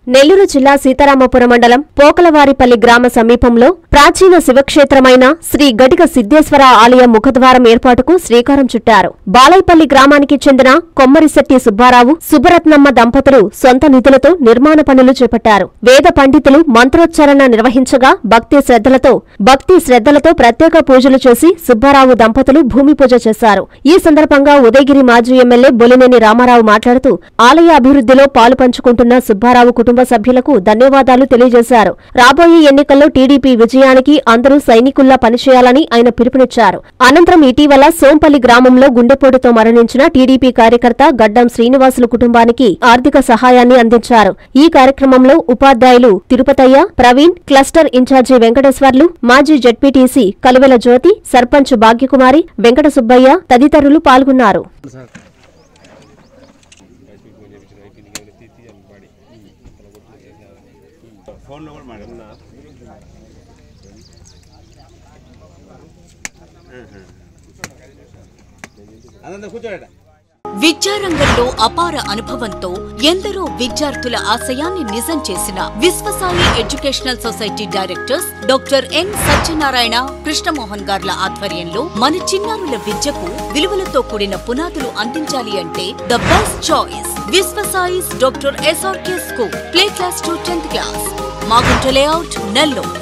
నెల్లూరు జిల్లా సీతారామపురం మండలం పోకలవారిపల్లి గ్రామ సమీపంలో ప్రాచీన శివక్షేత్రమైన శ్రీ గడిక సిద్ధేశ్వర ఆలయ ముఖద్వారం ఏర్పాటుకు శ్రీకారం చుట్టారు బాలైపల్లి గ్రామానికి చెందిన కొమ్మరిశెట్టి సుబ్బారావు సుబ్బరత్నమ్మ దంపతులు సొంత నిధులతో నిర్మాణ పనులు చేపట్టారు వేద పండితులు మంత్రోచ్చారణ నిర్వహించగా భక్తి శ్రద్ధలతో భక్తి శ్రద్ధలతో ప్రత్యేక పూజలు చేసి సుబ్బారావు దంపతులు భూమి పూజ చేశారు ఈ సందర్భంగా ఉదయగిరి మాజీ ఎమ్మెల్యే బొలినేని రామారావు మాట్లాడుతూ ఆలయ అభివృద్ధిలో పాలు పంచుకుంటున్న సుబ్బారావు కుటుంబ సభ్యులకు ధన్యవాదాలు తెలియజేశారు రాబోయే ఎన్నికల్లో టీడీపీ విజయానికి అందరూ సైనికుల్లా పనిచేయాలని ఆయన పిలుపునిచ్చారు అనంతరం ఇటీవల సోంపల్లి గ్రామంలో గుండెపోటుతో మరణించిన టీడీపీ కార్యకర్త గడ్డం శ్రీనివాసులు కుటుంబానికి ఆర్థిక సహాయాన్ని అందించారు ఈ కార్యక్రమంలో ఉపాధ్యాయులు తిరుపతయ్య ప్రవీణ్ క్లస్టర్ ఇన్ఛార్జి వెంకటేశ్వర్లు మాజీ జడ్పీటీసీ కలువెల జ్యోతి సర్పంచ్ భాగ్యకుమారి వెంకట సుబ్బయ్య తదితరులు పాల్గొన్నారు ఫోన్ నెంబర్ మేడం అదంతా కూర్చోడట విద్యారంగంలో అపార అనుభవంతో ఎందరో విద్యార్థుల ఆశయాన్ని నిజం చేసిన Viswasai educational society directors doctor N Satyanarayana Krishnamohan గార్ల ఆధ్వర్యంలో మన చిన్నారుల విద్యకు విలువలతో కూడిన పునాదులు అందించాలి అంటే the best choice Viswasai's doctor SRK school play class to tenth class Magunta layout Nellore